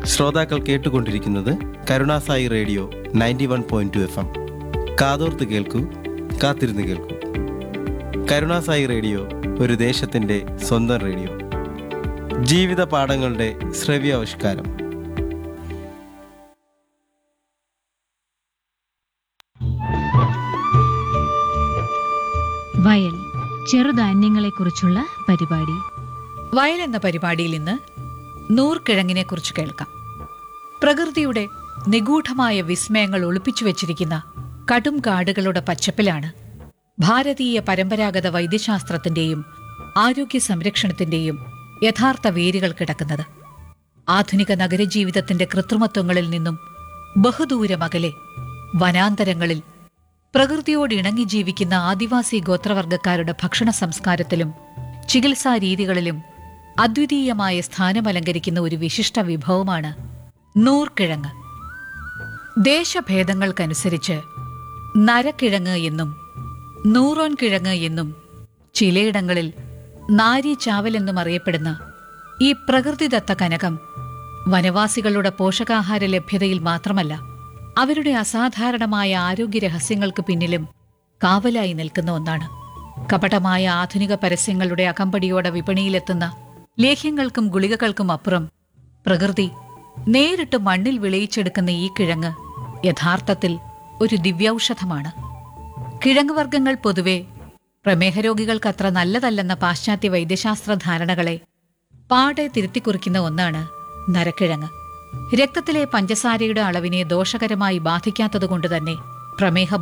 ശ്രോതാക്കൾ കേട്ടുകൊണ്ടിരിക്കുന്നത് Karunasai radio ninety one point two F M കാതോർത്ത് കേൾക്കൂ കാത്തിരുന്ന് കേൾക്കൂ കരുണാസായി റേഡിയോ ഒരു ദേശത്തിൻ്റെ സ്വന്തം റേഡിയോ ജീവിത പാഠങ്ങളുടെ ശ്രവ്യാവിഷ്കാരം വയൽ ചെറുധാന്യങ്ങളെക്കുറിച്ചുള്ള പരിപാടി വയൽ എന്ന പരിപാടിയിൽ ഇന്ന് നൂർക്കിഴങ്ങിനെ കുറിച്ച് കേൾക്കാം പ്രകൃതിയുടെ നിഗൂഢമായ വിസ്മയങ്ങൾ ഒളിപ്പിച്ചു വെച്ചിരിക്കുന്ന കടും കാടുകളുടെ പച്ചപ്പിലാണ് ഭാരതീയ പരമ്പരാഗത വൈദ്യശാസ്ത്രത്തിന്റെയും ആരോഗ്യ സംരക്ഷണത്തിന്റെയും യഥാർത്ഥ വേരുകൾ കിടക്കുന്നത് ആധുനിക നഗരജീവിതത്തിന്റെ കൃത്രിമത്വങ്ങളിൽ നിന്നും ബഹുദൂരം അകലെ വനാന്തരങ്ങളിൽ പ്രകൃതിയോട് ഇണങ്ങി ജീവിക്കുന്ന ആദിവാസി ഗോത്രവർഗക്കാരുടെ ഭക്ഷണ സംസ്കാരത്തിലും ചികിത്സാ രീതികളിലും അദ്വിതീയമായ സ്ഥാനമലങ്കരിക്കുന്ന ഒരു വിശിഷ്ട വിഭവമാണ് നൂർക്കിഴങ്ങ് ദേശഭേദങ്ങൾക്കനുസരിച്ച് നരക്കിഴങ്ങ് എന്നും നൂറോൻ കിഴങ്ങ് എന്നും ചിലയിടങ്ങളിൽ നാരി ചാവൽ എന്നും അറിയപ്പെടുന്ന ഈ പ്രകൃതിദത്ത കനകം വനവാസികളുടെ പോഷകാഹാര ലഭ്യതയിൽ മാത്രമല്ല അവരുടെ അസാധാരണമായ ആരോഗ്യ രഹസ്യങ്ങൾക്ക് പിന്നിലും കാവലായി നിൽക്കുന്ന ഒന്നാണ് കപടമായ ആധുനിക പരസ്യങ്ങളുടെ അകമ്പടിയോടെ വിപണിയിലെത്തുന്ന ലേഹ്യങ്ങൾക്കും ഗുളികകൾക്കും അപ്പുറം പ്രകൃതി നേരിട്ട് മണ്ണിൽ വിളയിച്ചെടുക്കുന്ന ഈ കിഴങ്ങ് യഥാർത്ഥത്തിൽ ഒരു ദിവ്യൌഷധമാണ് കിഴങ്ങ് വർഗ്ഗങ്ങൾ പൊതുവെ പ്രമേഹ രോഗികൾക്ക് അത്ര നല്ലതല്ലെന്ന പാശ്ചാത്യ വൈദ്യശാസ്ത്ര ധാരണകളെ പാടെ തിരുത്തിക്കുറിക്കുന്ന ഒന്നാണ് നരക്കിഴങ്ങ് രക്തത്തിലെ പഞ്ചസാരയുടെ അളവിനെ ദോഷകരമായി ബാധിക്കാത്തതുകൊണ്ട് തന്നെ പ്രമേഹ